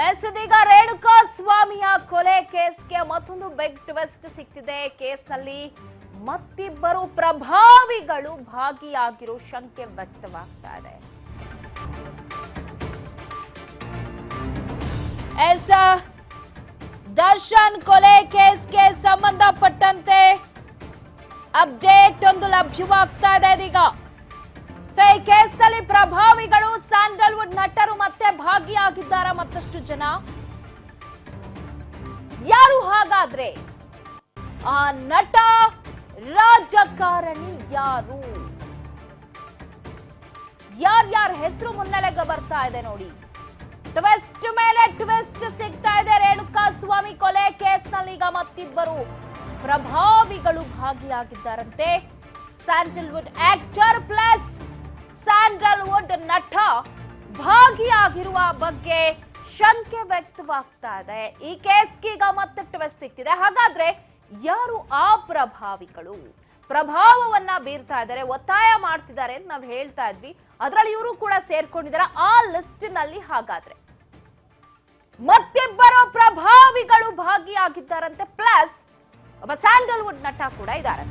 S ಇದೀಗ ರೇಣುಕಾ ಸ್ವಾಮಿಯ ಕೊಲೆ ಕೇಸ್ಗೆ ಮತ್ತೊಂದು ಬಿಗ್ ಟ್ವಿಸ್ಟ್ ಸಿಕ್ಕಿದೆ ಕೇಸ್ನಲ್ಲಿ ಮತ್ತಿಬ್ಬರು ಪ್ರಭಾವಿಗಳು ಭಾಗಿಯಾಗಿರೋ ಶಂಕೆ ವ್ಯಕ್ತವಾಗ್ತಾ ಇದೆ ಎಸ್ ದರ್ಶನ್ ಕೊಲೆ ಕೇಸ್ಗೆ ಸಂಬಂಧಪಟ್ಟಂತೆ ಅಪ್ಡೇಟ್ ಒಂದು ಲಭ್ಯವಾಗ್ತಾ ಇದೆ ಇದೀಗ ಸೊ ಈ ಕೇಸ್ನಲ್ಲಿ ಪ್ರಭಾವಿಗಳು ಸ್ಯಾಂಡಲ್ವುಡ್ ನಟರು ಮತ್ತೆ ಭಾಗಿಯಾಗಿದ್ದಾರೆ ಮತ್ತಷ್ಟು ಜನ ಯಾರು ಹಾಗಾದ್ರೆ ಆ ನಟ ರಾಜಕಾರಣಿ ಯಾರು ಯಾರ್ಯಾರ ಹೆಸರು ಮುನ್ನೆಲೆಗೆ ಬರ್ತಾ ಇದೆ ನೋಡಿ ಟ್ವಿಸ್ಟ್ ಮೇಲೆ ಟ್ವಿಸ್ಟ್ ಸಿಗ್ತಾ ಇದೆ ರೇಣುಕಾ ಸ್ವಾಮಿ ಕೊಲೆ ಕೇಸ್ನಲ್ಲಿ ಈಗ ಮತ್ತಿಬ್ಬರು ಪ್ರಭಾವಿಗಳು ಭಾಗಿಯಾಗಿದ್ದಾರಂತೆ ಸ್ಯಾಂಡಲ್ವುಡ್ ಆಕ್ಟರ್ ಪ್ಲಸ್ ಸ್ಯಾಂಡಲ್ವುಡ್ ನಟ ಭಾಗಿಯಾಗಿರುವ ಬಗ್ಗೆ ಶಂಕೆ ವ್ಯಕ್ತವಾಗ್ತಾ ಇದೆ ಈ ಕೇಸ್ಗೆ ಈಗ ಮತ್ತೆ ಟ್ವಿಸ್ಟ್ ಸಿಗ್ತಿದೆ ಹಾಗಾದ್ರೆ ಯಾರು ಆ ಪ್ರಭಾವಿಗಳು ಪ್ರಭಾವವನ್ನ ಬೀರ್ತಾ ಇದ್ದಾರೆ ಒತ್ತಾಯ ಮಾಡ್ತಿದ್ದಾರೆ ಅಂತ ನಾವು ಹೇಳ್ತಾ ಇದ್ವಿ ಅದರಲ್ಲಿ ಇವರು ಕೂಡ ಸೇರ್ಕೊಂಡಿದ್ದಾರೆ ಆ ಲಿಸ್ಟ್ ನಲ್ಲಿ ಹಾಗಾದ್ರೆ ಮತ್ತಿಬ್ಬರು ಪ್ರಭಾವಿಗಳು ಭಾಗಿಯಾಗಿದ್ದಾರಂತೆ ಪ್ಲಸ್ ಒಬ್ಬ ಸ್ಯಾಂಡಲ್ವುಡ್ ನಟ ಕೂಡ ಇದ್ದಾರೆ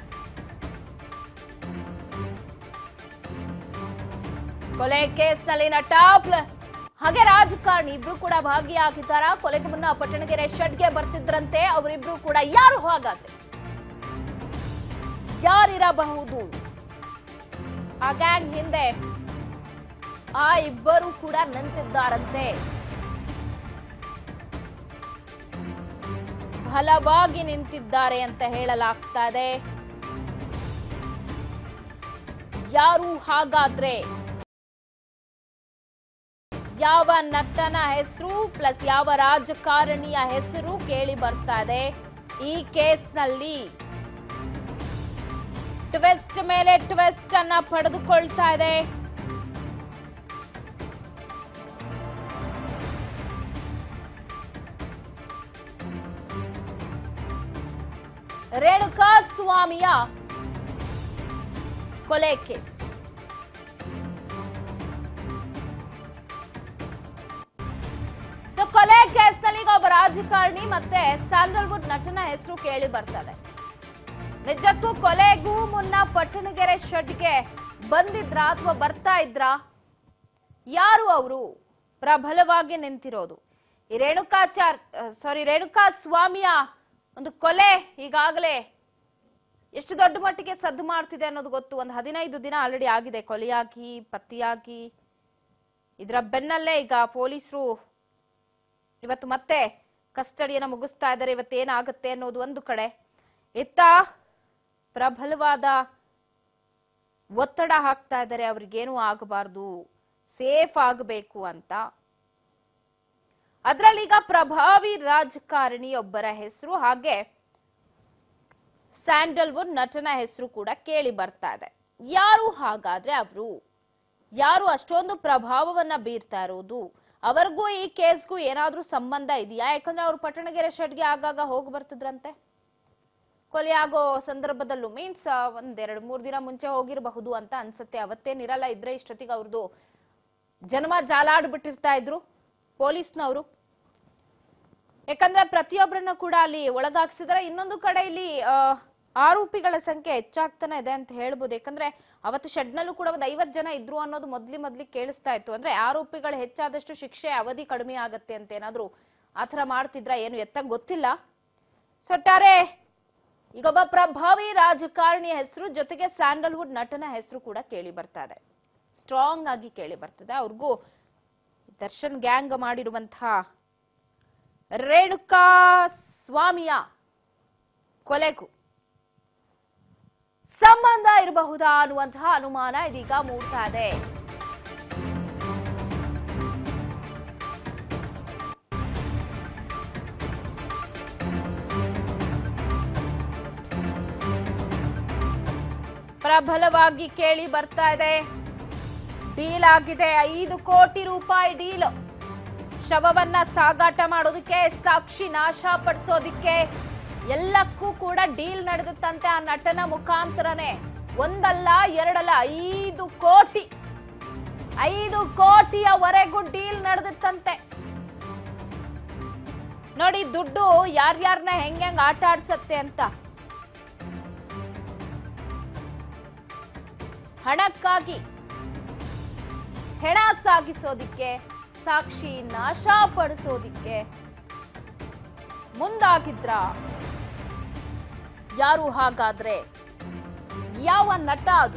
ಕೊಲೆ ಕೇಸ್ನಲ್ಲಿ ನಟ ಪ್ಲ- ಹಾಗೆ ರಾಜಕಾರಣಿ ಇಬ್ರು ಕೂಡ ಭಾಗಿಯಾಗಿದ್ದಾರ ಕೊಲೆಗೆ ಮುನ್ನ ಪಟ್ಟಣಗೆರೆ ಶೆಡ್ಗೆ ಬರ್ತಿದ್ರಂತೆ ಅವರಿಬ್ರು ಕೂಡ ಯಾರು ಹಾಗಾದ್ರೆ ಯಾರಿರಬಹುದು ಆ ಗ್ಯಾಂಗ್ ಹಿಂದೆ ಆ ಇಬ್ಬರು ಕೂಡ ನಿಂತಿದ್ದಾರಂತೆ ಬಲವಾಗಿ ನಿಂತಿದ್ದಾರೆ ಅಂತ ಹೇಳಲಾಗ್ತಾ ಇದೆ ಯಾರು ಹಾಗಾದ್ರೆ ಯಾವ ನಟನ ಹೆಸರು ಪ್ಲಸ್ ಯಾವ ರಾಜಕಾರಣಿಯ ಹೆಸರು ಕೇಳಿ ಬರ್ತಾ ಇದೆ ಈ ಕೇಸ್ನಲ್ಲಿ ಟ್ವಿಸ್ಟ್ ಮೇಲೆ ಟ್ವಿಸ್ಟ್ ಅನ್ನ ಪಡೆದುಕೊಳ್ತಾ ಇದೆ ರೇಣುಕಾ ಸ್ವಾಮಿಯ ಕೊಲೆ ಕೇಸ್ ಸೊ ಕೊಲೆ ಕೇಸ್ನಲ್ಲಿ ಈಗ ಒಬ್ಬ ರಾಜಕಾರಣಿ ಮತ್ತೆ ಸ್ಯಾಂಡಲ್ವುಡ್ ನಟನ ಹೆಸರು ಕೇಳಿ ಬರ್ತದೆ ನಿಜಕ್ಕೂ ಕೊಲೆಗೂ ಮುನ್ನ ಪಟ್ಟಣಗೆರೆ ಶೆಡ್ಗೆ ಬಂದಿದ್ರ ಅಥವಾ ಬರ್ತಾ ಇದ್ರ ಯಾರು ಅವರು ಪ್ರಬಲವಾಗಿ ನಿಂತಿರೋದು ಈ ರೇಣುಕಾಚಾರ್ ಸಾರಿ ರೇಣುಕಾ ಸ್ವಾಮಿಯ ಒಂದು ಕೊಲೆ ಈಗಾಗಲೇ ಎಷ್ಟು ದೊಡ್ಡ ಮಟ್ಟಿಗೆ ಸದ್ದು ಮಾಡ್ತಿದೆ ಅನ್ನೋದು ಗೊತ್ತು ಒಂದು ಹದಿನೈದು ದಿನ ಆಲ್ರೆಡಿ ಆಗಿದೆ ಕೊಲೆಯಾಗಿ ಪತ್ತೆಯಾಗಿ ಇದರ ಬೆನ್ನಲ್ಲೇ ಈಗ ಪೊಲೀಸರು ಇವತ್ತು ಮತ್ತೆ ಕಸ್ಟಡಿಯನ್ನು ಮುಗಿಸ್ತಾ ಇದ್ದಾರೆ ಇವತ್ತೇನಾಗುತ್ತೆ ಅನ್ನೋದು ಒಂದು ಕಡೆ ಇತ್ತ ಪ್ರಬಲವಾದ ಒತ್ತಡ ಹಾಕ್ತಾ ಇದ್ದಾರೆ ಅವ್ರಿಗೇನು ಆಗಬಾರ್ದು ಸೇಫ್ ಆಗಬೇಕು ಅಂತ ಅದ್ರಲ್ಲೀಗ ಪ್ರಭಾವಿ ರಾಜಕಾರಣಿ ಒಬ್ಬರ ಹೆಸರು ಹಾಗೆ ಸ್ಯಾಂಡಲ್ವುಡ್ ನಟನ ಹೆಸರು ಕೂಡ ಕೇಳಿ ಬರ್ತಾ ಇದೆ ಯಾರು ಹಾಗಾದ್ರೆ ಅವರು ಯಾರು ಅಷ್ಟೊಂದು ಪ್ರಭಾವವನ್ನ ಬೀರ್ತಾ ಇರೋದು ಅವರಿಗೂ ಈ ಕೇಸ್ಗೂ ಏನಾದ್ರೂ ಸಂಬಂಧ ಇದೆಯಾ ಯಾಕಂದ್ರೆ ಅವ್ರು ಪಟ್ಟಣಗೆರೆ ಶೆಡ್ಗೆ ಆಗಾಗ ಹೋಗಿ ಬರ್ತಿದ್ರಂತೆ ಕೊಲೆ ಆಗೋ ಸಂದರ್ಭದಲ್ಲೂ ಮೀನ್ಸ್ ಒಂದೆರಡು ಮೂರ್ ದಿನ ಮುಂಚೆ ಹೋಗಿರಬಹುದು ಅಂತ ಅನ್ಸುತ್ತೆ ಅವತ್ತೇನಿರಲ್ಲ ಇದ್ರೆ ಇಷ್ಟೊತ್ತಿಗೆ ಅವ್ರದ್ದು ಜನ್ಮ ಜಾಲಾಡ್ಬಿಟ್ಟಿರ್ತಾ ಇದ್ರು ಪೊಲೀಸ್ನವರು ಯಾಕಂದ್ರೆ ಪ್ರತಿಯೊಬ್ಬರನ್ನ ಕೂಡ ಅಲ್ಲಿ ಒಳಗಾಗ್ಸಿದಾರೆ ಇನ್ನೊಂದು ಕಡೆ ಇಲ್ಲಿ ಆ, ಆರೋಪಿಗಳ ಸಂಖ್ಯೆ ಹೆಚ್ಚಾಗ್ತಾನೆ ಇದೆ ಅಂತ ಹೇಳ್ಬೋದು ಯಾಕಂದ್ರೆ ಅವತ್ತು ಶೆಡ್ನಲ್ಲೂ ಕೂಡ ಒಂದು ಐವತ್ ಜನ ಇದ್ರು ಅನ್ನೋದು ಮೊದ್ಲಿ ಮೊದ್ಲಿ ಕೇಳಿಸ್ತಾ ಇತ್ತು ಅಂದ್ರೆ ಆರೋಪಿಗಳು ಹೆಚ್ಚಾದಷ್ಟು ಶಿಕ್ಷೆ ಅವಧಿ ಕಡಿಮೆ ಆಗತ್ತೆ ಅಂತ ಏನಾದ್ರು ಆತರ ಮಾಡ್ತಿದ್ರ ಏನು ಎತ್ತ ಗೊತ್ತಿಲ್ಲ ಸೊಟ್ಟಾರೆ ಈಗೊಬ್ಬ ಪ್ರಭಾವಿ ರಾಜಕಾರಣಿಯ ಹೆಸರು ಜೊತೆಗೆ ಸ್ಯಾಂಡಲ್ವುಡ್ ನಟನ ಹೆಸರು ಕೂಡ ಕೇಳಿ ಬರ್ತಾ ಇದೆ ಸ್ಟ್ರಾಂಗ್ ಆಗಿ ಕೇಳಿ ಬರ್ತದೆ ಅವ್ರಿಗೂ ದರ್ಶನ್ ಗ್ಯಾಂಗ್ ಮಾಡಿರುವಂತಹ ರೇಣುಕಾ ಸ್ವಾಮಿಯ ಕೊಲೆಗೂ ಸಂಬಂಧ ಇರಬಹುದಾ ಅನ್ನುವಂತಹ ಅನುಮಾನ ಇದೀಗ ಮೂಡ್ತಾ ಇದೆ ಪ್ರಬಲವಾಗಿ ಕೇಳಿ ಬರ್ತಾ ಇದೆ ಡೀಲ್ ಆಗಿದೆ ಐದು ಕೋಟಿ ರೂಪಾಯಿ ಡೀಲ್ ಶವವನ್ನ ಸಾಗಾಟ ಮಾಡೋದಕ್ಕೆ ಸಾಕ್ಷಿ ನಾಶ ಪಡಿಸೋದಿಕ್ಕೆ ಎಲ್ಲಕ್ಕೂ ಕೂಡ ಡೀಲ್ ನಡೆದುತ್ತಂತೆ ಆ ನಟನ ಮುಖಾಂತರನೇ ಒಂದಲ್ಲ ಎರಡಲ್ಲ ಐದು ಕೋಟಿ ಐದು ಕೋಟಿಯವರೆಗೂ ಡೀಲ್ ನಡೆದಿತ್ತಂತೆ ನೋಡಿ ದುಡ್ಡು ಯಾರ್ಯಾರನ್ನ ಹೆಂಗ್ ಹೆಂಗ್ ಆಟ ಆಡ್ಸತ್ತೆ ಅಂತ ಹಣಕ್ಕಾಗಿ ಹೆಣ ಸಾಗಿಸೋದಿಕ್ಕೆ ಸಾಕ್ಷಿ ನಾಶ ಪಡಿಸೋದಿಕ್ಕೆ ಮುಂದಾಗಿದ್ರ ಯಾರು ಹಾಗಾದ್ರೆ ಯಾವ ನಟ ಅದು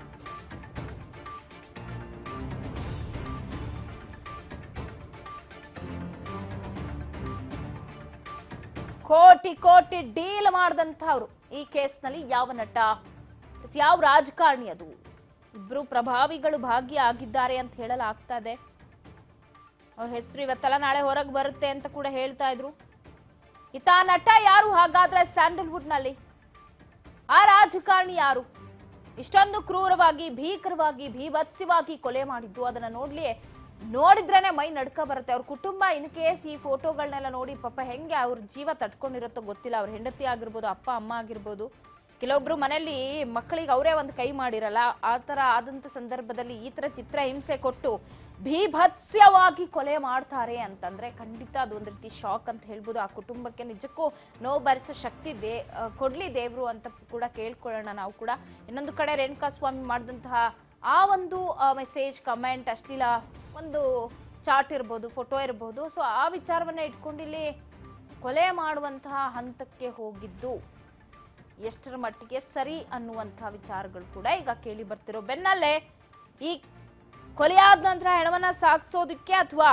ಕೋಟಿ ಕೋಟಿ ಡೀಲ್ ಮಾಡಿದಂಥವ್ರು ಈ ಕೇಸ್ನಲ್ಲಿ ಯಾವ ನಟ ಯಾವ ರಾಜಕಾರಣಿ ಅದು ಇಬ್ರು ಪ್ರಭಾವಿಗಳು ಭಾಗಿಯಾಗಿದ್ದಾರೆ ಅಂತ ಹೇಳಲಾಗ್ತಾ ಇದೆ ಅವ್ರ ಹೆಸರು ಇವತ್ತೆಲ್ಲ ನಾಳೆ ಹೊರಗೆ ಬರುತ್ತೆ ಅಂತ ಕೂಡ ಹೇಳ್ತಾ ಇದ್ರು ಇತ ನಟ ಯಾರು ಹಾಗಾದ್ರೆ ಸ್ಯಾಂಡಲ್ವುಡ್ ನಲ್ಲಿ ಆ ರಾಜಕಾರಣಿ ಯಾರು ಇಷ್ಟೊಂದು ಕ್ರೂರವಾಗಿ ಭೀಕರವಾಗಿ ಭೀಭತ್ಸವಾಗಿ ಕೊಲೆ ಮಾಡಿದ್ದು ಅದನ್ನ ನೋಡ್ಲಿ ನೋಡಿದ್ರೇನೆ ಮೈ ನಡ್ಕ ಬರುತ್ತೆ ಅವ್ರ ಕುಟುಂಬ ಇನ್ ಕೇಸ್ ಈ ಫೋಟೋಗಳನ್ನೆಲ್ಲ ನೋಡಿ ಪಾಪ ಹೆಂಗೆ ಅವ್ರ ಜೀವ ತಡ್ಕೊಂಡಿರುತ್ತೋ ಗೊತ್ತಿಲ್ಲ ಅವ್ರ ಹೆಂಡತಿ ಆಗಿರ್ಬೋದು ಅಪ್ಪ ಅಮ್ಮ ಆಗಿರ್ಬೋದು ಕೆಲವೊಬ್ರು ಮನೆಯಲ್ಲಿ ಮಕ್ಕಳಿಗೆ ಅವರೇ ಒಂದು ಕೈ ಮಾಡಿರಲ್ಲ ಆ ತರ ಆದಂತ ಸಂದರ್ಭದಲ್ಲಿ ಈ ತರ ಚಿತ್ರ ಹಿಂಸೆ ಕೊಟ್ಟು ಭೀಭತ್ಸ್ಯವಾಗಿ ಕೊಲೆ ಮಾಡ್ತಾರೆ ಅಂತಂದ್ರೆ ಖಂಡಿತ ಅದು ಒಂದು ರೀತಿ ಶಾಕ್ ಅಂತ ಹೇಳ್ಬೋದು ಆ ಕುಟುಂಬಕ್ಕೆ ನಿಜಕ್ಕೂ ನೋವು ಭರಿಸೋ ಶಕ್ತಿ ದೇ ಆ, ಕೊಡ್ಲಿ ದೇವ್ರು ಅಂತ ಕೂಡ ಕೇಳ್ಕೊಳ್ಳೋಣ ನಾವು ಕೂಡ ಇನ್ನೊಂದು ಕಡೆ ರೇಣುಕಾ ಸ್ವಾಮಿ ಮಾಡಿದಂತಹ ಆ ಒಂದು ಮೆಸೇಜ್ ಕಮೆಂಟ್ ಅಶ್ಲೀಲ ಒಂದು ಚಾಟ್ ಇರ್ಬೋದು ಫೋಟೋ ಇರ್ಬೋದು ಸೊ ಆ ವಿಚಾರವನ್ನ ಇಟ್ಕೊಂಡು ಇಲ್ಲಿ ಕೊಲೆ ಮಾಡುವಂತಹ ಹಂತಕ್ಕೆ ಹೋಗಿದ್ದು ಎಷ್ಟರ ಮಟ್ಟಿಗೆ ಸರಿ ಅನ್ನುವಂತಹ ವಿಚಾರಗಳು ಕೂಡ ಈಗ ಕೇಳಿ ಬರ್ತಿರೋ ಬೆನ್ನಲ್ಲೇ ಈ ಕೊಲೆಯಾದ ನಂತರ ಹೆಣವನ್ನ ಸಾಗಿಸೋದಕ್ಕೆ ಅಥವಾ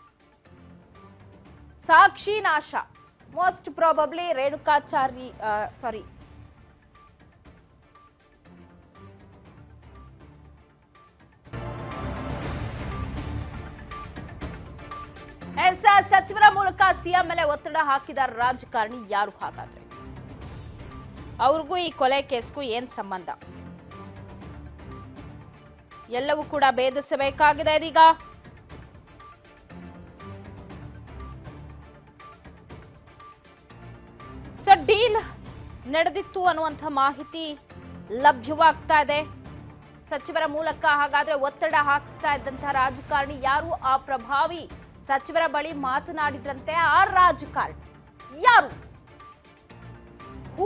ಸಾಕ್ಷಿ ನಾಶ most probably Renukachari sorry yes ಸಚಿವರ ಮೂಲಕ ಸಿಎಂ ಮೇಲೆ ಒತ್ತಡ ಹಾಕಿದ ರಾಜಕಾರಣಿ ಯಾರು ಹಾಗಾದ್ರೆ ಅವ್ರಿಗೂ ಈ ಕೊಲೆ ಕೇಸ್ಗೂ ಏನ್ ಸಂಬಂಧ ಎಲ್ಲವೂ ಕೂಡ ಭೇದಿಸಬೇಕಾಗಿದೆ ಇದೀಗ ಸೊ ಡೀಲ್ ನಡೆದಿತ್ತು ಅನ್ನುವಂಥ ಮಾಹಿತಿ ಲಭ್ಯವಾಗ್ತಾ ಇದೆ ಸಚಿವರ ಮೂಲಕ ಹಾಗಾದ್ರೆ ಒತ್ತಡ ಹಾಕಿಸ್ತಾ ಇದ್ದಂತಹ ರಾಜಕಾರಣಿ ಯಾರು ಆ ಪ್ರಭಾವಿ ಸಚಿವರ ಬಳಿ ಮಾತನಾಡಿದ್ರಂತೆ ಆ ರಾಜಕಾರಣಿ ಯಾರು ಹೂ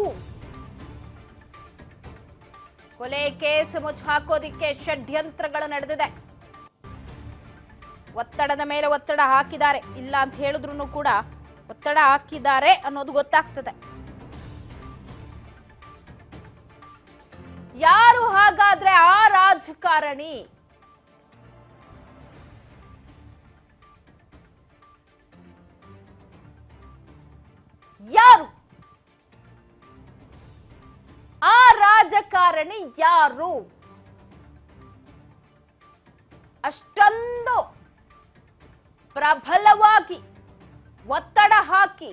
ಕೊಲೆ ಕೇಸ್ ಮುಚ್ಚಾಕೋದಿಕ್ಕೆ ಷಡ್ಯಂತ್ರಗಳು ನಡೆದಿದೆ ಒತ್ತಡದ ಮೇಲೆ ಒತ್ತಡ ಹಾಕಿದ್ದಾರೆ ಇಲ್ಲ ಅಂತ ಹೇಳಿದ್ರು ಕೂಡ ಒತ್ತಡ ಹಾಕಿದ್ದಾರೆ ಅನ್ನೋದು ಗೊತ್ತಾಗ್ತದೆ ಯಾರು ಹಾಗಾದ್ರೆ ಆ ರಾಜಕಾರಣಿ ಯಾರು ಆ ರಾಜಕಾರಣಿ ಯಾರು ಅಷ್ಟೊಂದು ಪ್ರಬಲವಾಗಿ ಒತ್ತಡ ಹಾಕಿ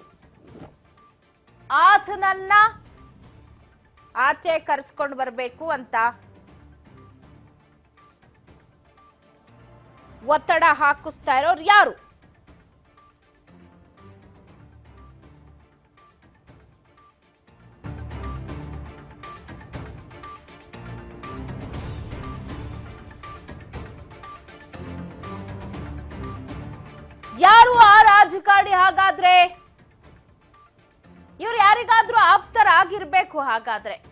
ಆತನನ್ನ ಆಚೆ ಕರೆಸ್ಕೊಂಡು ಬರಬೇಕು ಅಂತ ಒತ್ತಡ ಹಾಕಿಸ್ತಾ ಇರೋರು ಯಾರು ಯಾರು ಆ ರಾಜಕಾರಣಿ ಹಾಗಾದ್ರೆ ಇವ್ರು ಯಾರಿಗಾದ್ರೂ ಆಪ್ತರಾಗಿರ್ಬೇಕು ಹಾಗಾದ್ರೆ